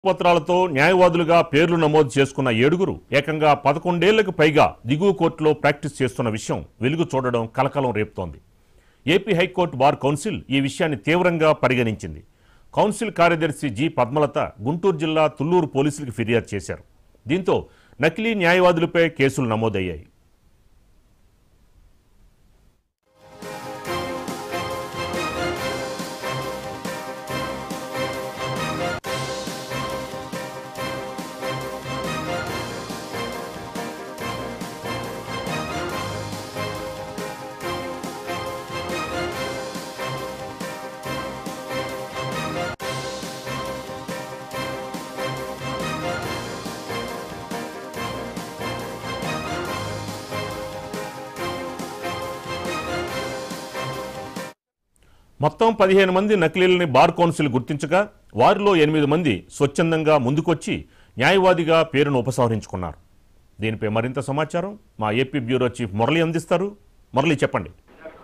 పత్రాలతో న్యాయవాదులుగా పేర్లు నమోదు చేసుకున్న ఏడుగురు ఏకంగా పదకొండేళ్లకు పైగా దిగువ కోర్టులో ప్రాక్టీస్ చేస్తున్న విషయం వెలుగు చూడడం కలకలం రేపుతోంది ఏపీ హైకోర్టు బార్ కౌన్సిల్ ఈ విషయాన్ని తీవ్రంగా పరిగణించింది కౌన్సిల్ కార్యదర్శి జి పద్మలత గుంటూరు జిల్లా తుళ్లూరు పోలీసులకు ఫిర్యాదు చేశారు దీంతో నకిలీ న్యాయవాదులపై కేసులు నమోదయ్యాయి మొత్తం పదిహేను మంది నకిలీలని బార్ కౌన్సిల్ గుర్తించగా వారిలో ఎనిమిది మంది స్వచ్ఛందంగా ముందుకొచ్చి న్యాయవాదిగా పేరును ఉపసంహరించుకున్నారు దీనిపై మరింత సమాచారం మా ఏపీ బ్యూరో చీఫ్ మురళి అందిస్తారు మురళి చెప్పండి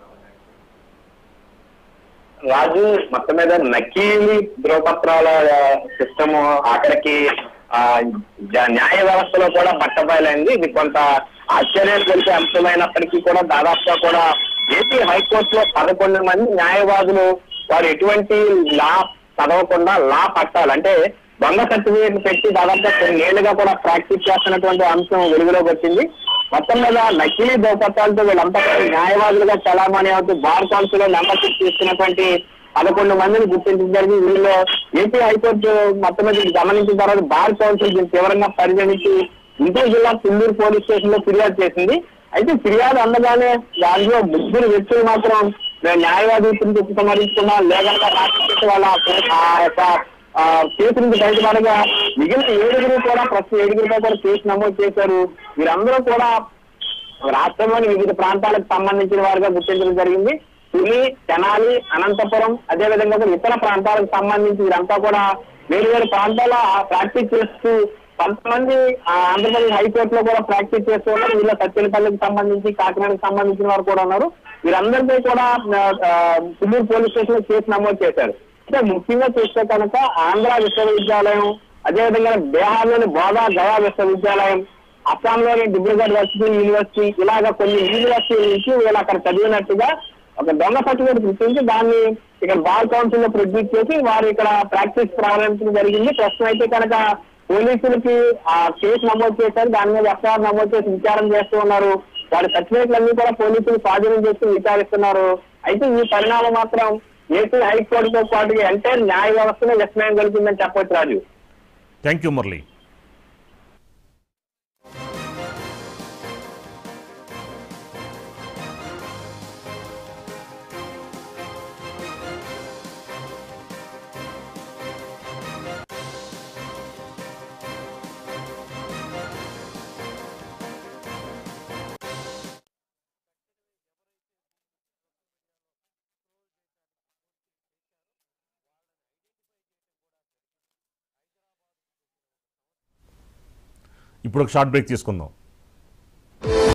రాజు మొత్తం మీద నకీలి ధ్రువపత్రాల సిస్టమ్ ఆఖరికి ఆ, జ- న్యాయ వ్యవస్థలో కూడా బట్టబయలైంది ఇది కొంత ఆశ్చర్యం కలిసే అంశమైనప్పటికీ కూడా దాదాపుగా కూడా ఏపీ హైకోర్టులో పదకొండు మంది న్యాయవాదులు వారు ఎటువంటి లా చదవకుండా లా పట్టాలి అంటే దొంగ సర్టిఫికేట్ పెట్టి దాదాపుగా కొన్ని ఏళ్లుగా కూడా ప్రాక్టీస్ చేస్తున్నటువంటి అంశం వెలుగులోకి వచ్చింది మొత్తం మీద నకిలీ దోపత్రాలతో వీళ్ళంతా కూడా న్యాయవాదులుగా చలామణి అవుతూ బార్ కౌన్సిల్ లో మెంబర్షిప్ తీసుకున్నటువంటి పదకొండు మందిని గుర్తించడం జరిగింది వీళ్ళలో ఏపీ హైకోర్టు మొత్తం మీద ఇది గమనించిన తర్వాత బార్ కౌన్సిల్ దీన్ని తీవ్రంగా పరిగణించి గుంటూరు జిల్లా తుళ్ళూరు పోలీస్ స్టేషన్ లో ఫిర్యాదు చేసింది అయితే ఫిర్యాదు అందగానే దాంట్లో ముగ్గురు వ్యక్తులు మాత్రం మేము న్యాయవాది గురించి ఉపసంహరించుకున్నా లేకుండా రాష్ట్ర వాళ్ళ ఆ యొక్క ఆ, కేసు నుంచి బయటపడగా మిగిలిన ఏడుగురు కూడా ప్రస్తుతం ఏడుగురిపై కూడా కేసు నమోదు చేశారు వీరందరూ కూడా రాష్ట్రంలోని వివిధ ప్రాంతాలకు సంబంధించిన వారుగా గుర్తించడం జరిగింది తుని తెనాలి అనంతపురం అదే విధంగా కూడా ఇతర ప్రాంతాలకు సంబంధించి వీరంతా కూడా వేరు వేరు ప్రాంతాల్లో ఆ ప్రాక్టీస్ చేస్తూ కొంతమంది ఆ, ఆంధ్రప్రదేశ్ హైకోర్టులో కూడా ప్రాక్టీస్ చేస్తూ ఉన్నారు వీళ్ళ సత్యనపల్లికి సంబంధించి కాకినాడకు సంబంధించిన వారు కూడా ఉన్నారు వీరందరిపై కూడా ఆ, తుళ్ళూరు పోలీస్ స్టేషన్ లో కేసు నమోదు చేశారు అంటే ముఖ్యంగా చూస్తే కనుక ఆంధ్ర విశ్వవిద్యాలయం అదేవిధంగా బీహార్లోని బోధా గయా విశ్వవిద్యాలయం అస్సాంలోని డిబ్రూగఢ్ వర్సిటీ యూనివర్సిటీ ఇలాగ కొన్ని యూనివర్సిటీ నుంచి వీళ్ళు అక్కడ చదివినట్టుగా ఒక దొంగ సర్టిఫికేట్ గుర్తించి దాన్ని ఇక్కడ బార్ కౌన్సిల్ లో ప్రొడ్యూస్ చేసి వారు ఇక్కడ ప్రాక్టీస్ ప్రారంభించడం జరిగింది ప్రస్తుతం అయితే కనుక పోలీసులకి ఆ కేసు నమోదు చేశారు దాని మీద ఎఫ్ఐఆర్ నమోదు చేసి విచారణ చేస్తూ ఉన్నారు వారి సర్టిఫికేట్లన్నీ కూడా పోలీసులు స్వాధీనం చేసి విచారిస్తున్నారు అయితే ఈ పరిణామం మాత్రం ఏపీ హైకోర్టుతో పాటు ఎంటైర్ న్యాయ వ్యవస్థలో విస్మయం కలిగిందని చెప్పొచ్చు రాజు థ్యాంక్ యూ మురళి ఇప్పుడు ఒక షార్ట్ బ్రేక్ తీసుకుందాం